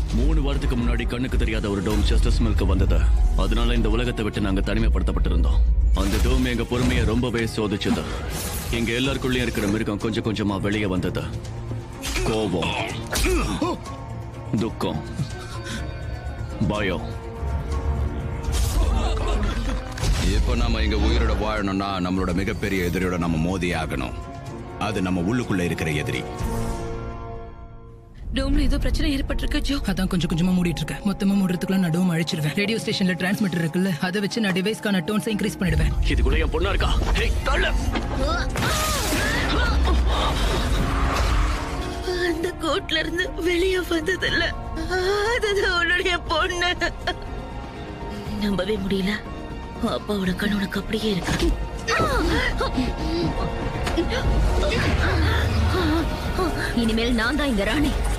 மூணு வாரத்துக்கு முன்னாடி கண்ணுக்கு தெரியாத ஒரு டோம் ஜஸ்டிஸ் மில்க்கு வந்தது அதனால இந்த உலகத்தை விட்டு நாங்க தனிமைப்படுத்தப்பட்டிருந்தோம் அந்த டோம் எங்க பொறுமையை ரொம்பவே சோதிச்சது எங்க எல்லாருக்குள்ளயும் இருக்கிற மிருகம் கொஞ்சம் கொஞ்சமா வெளியே வந்தது கோபம் துக்கம் பயம் இப்போ நம்ம இங்க உயிரோட வாழணும்னா நம்மளோட மிகப்பெரிய எதிரியோட நம்ம மோதி ஆகணும் அது நம்ம உள்ளுக்குள்ள இருக்கிற எதிரி டோம்ல ஏதோ பிரச்சனை ஏற்பட்டிருக்கு ஜோ அதான் கொஞ்சம் கொஞ்சமா மூடிட்டு இருக்கேன் மொத்தமா மூடுறதுக்குள்ள நடுவும் அழிச்சிருவேன் ரேடியோ ஸ்டேஷன்ல டிரான்ஸ்மிட்டர் இருக்குல்ல அதை வச்சு நான் டிவைஸ்க்கான டோன்ஸை இன்க்ரீஸ் பண்ணிடுவேன் இதுக்குள்ள என் பொண்ணா இருக்கா ஹேய், தள்ளு. அந்த கோட்ல இருந்து வெளியே வந்ததில்ல அதுதான் உன்னுடைய பொண்ணு நம்பவே முடியல அப்பாவோட கண் உனக்கு அப்படியே இருக்கு இனிமேல் நான் தான் இந்த ராணி